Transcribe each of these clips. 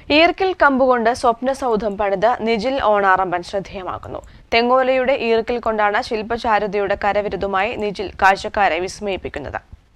ഈർക്കിൽ കമ്പുകൊണ്ട് സ്വപ്നസൗധം പണിത് നിജിൽ ഓണാറമ്പൻ ശ്രദ്ധേയമാക്കുന്നു തെങ്ങോലയുടെ ഈർക്കിൽ കൊണ്ടാണ് ശില്പചാരുതയുടെ കരവിരുതുമായി നിജിൽ കാഴ്ചക്കാരെ വിസ്മയിപ്പിക്കുന്നത്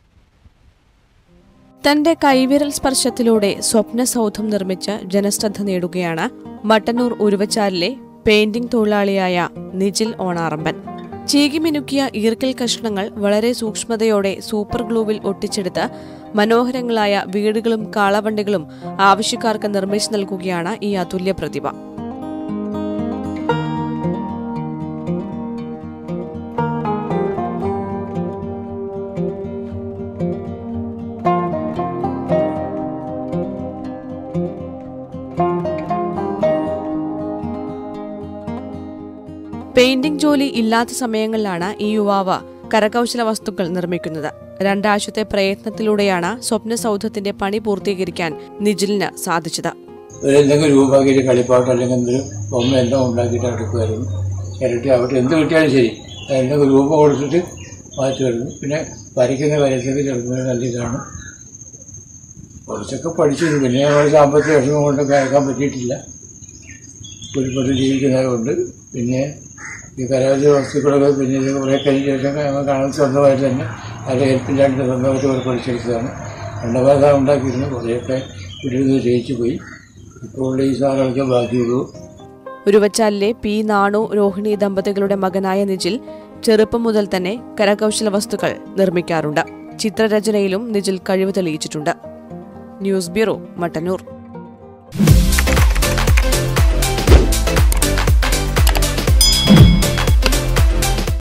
തന്റെ കൈവിരൽ സ്പർശത്തിലൂടെ സ്വപ്നസൗധം നിർമ്മിച്ച് ജനശ്രദ്ധ നേടുകയാണ് മട്ടന്നൂർ ഉരുവച്ചാലിലെ പെയിന്റിംഗ് തൊഴിലാളിയായ നിജിൽ ഓണാറമ്പൻ ചീകിമിനുക്കിയ ഈർക്കൽ കഷ്ണങ്ങൾ വളരെ സൂക്ഷ്മതയോടെ സൂപ്പർ ഗ്ലൂവിൽ ഒട്ടിച്ചെടുത്ത് മനോഹരങ്ങളായ വീടുകളും കാളവണ്ടികളും ആവശ്യക്കാർക്ക് നിർമ്മിച്ചു നൽകുകയാണ് ഈ അതുല്യ പ്രതിഭ പെയിന്റിംഗ് ജോലി ഇല്ലാത്ത സമയങ്ങളിലാണ് ഈ യുവാവ് കരകൗശല വസ്തുക്കൾ നിർമ്മിക്കുന്നത് രണ്ടാഴ്ചത്തെ പ്രയത്നത്തിലൂടെയാണ് സ്വപ്നസൗധത്തിന്റെ പണി പൂർത്തീകരിക്കാൻ നിജിലിന് സാധിച്ചത് ഒരു എന്തെങ്കിലും രൂപമാക്കിയിട്ട് കളിപ്പാട്ട് അല്ലെങ്കിൽ എന്തെങ്കിലും ബൊമ്മ എന്തോ ഉണ്ടാക്കിയിട്ട് എടുക്കുമായിരുന്നു ഇരട്ടി അവിടെ എന്ത് കിട്ടിയാലും ശരി അത് എന്തെങ്കിലും രൂപം കൊടുത്തിട്ട് മാറ്റുമായിരുന്നു പിന്നെ വരയ്ക്കുന്ന വരയ്ക്കൊക്കെ ചെറുപ്പം നല്ല ഇതാണ് കുറച്ചൊക്കെ പഠിച്ചിരുന്നു പിന്നെ ഞങ്ങൾ സാമ്പത്തിക വിഷമം കൊണ്ടൊക്കെ അയക്കാൻ പറ്റിയിട്ടില്ല കുരുപ്പെട്ട് ജീവിക്കുന്നതുകൊണ്ട് പിന്നെ ഈ കരകൗശല വസ്തുക്കളൊക്കെ പിന്നെ ഇത് കുറേ കഴിഞ്ഞ ശേഷം ഞങ്ങൾ കാണാൻ സ്വന്തമായിട്ട് തന്നെ അതിൻ്റെ ഹെൽപ്പില്ലാണ്ട് സ്വന്തമായിട്ട് കുറെ പഠിച്ചെടുത്തതാണ് രണ്ടാമത് ഉണ്ടാക്കിയിരുന്നു കുറേയൊക്കെ ഇവിടെ ജയിച്ചു പോയി ഇപ്പോൾ ഈ സാധനങ്ങളൊക്കെ ബാക്കിയുള്ളൂ ഉരുവച്ചാലിലെ പി നാണു രോഹിണി ദമ്പതികളുടെ മകനായ നിജിൽ ചെറുപ്പം മുതൽ തന്നെ കരകൗശല വസ്തുക്കൾ നിർമ്മിക്കാറുണ്ട് ചിത്രരചനയിലും നിജിൽ കഴിവ് തെളിയിച്ചിട്ടുണ്ട് ന്യൂസ് ബ്യൂറോ മട്ടന്നൂർ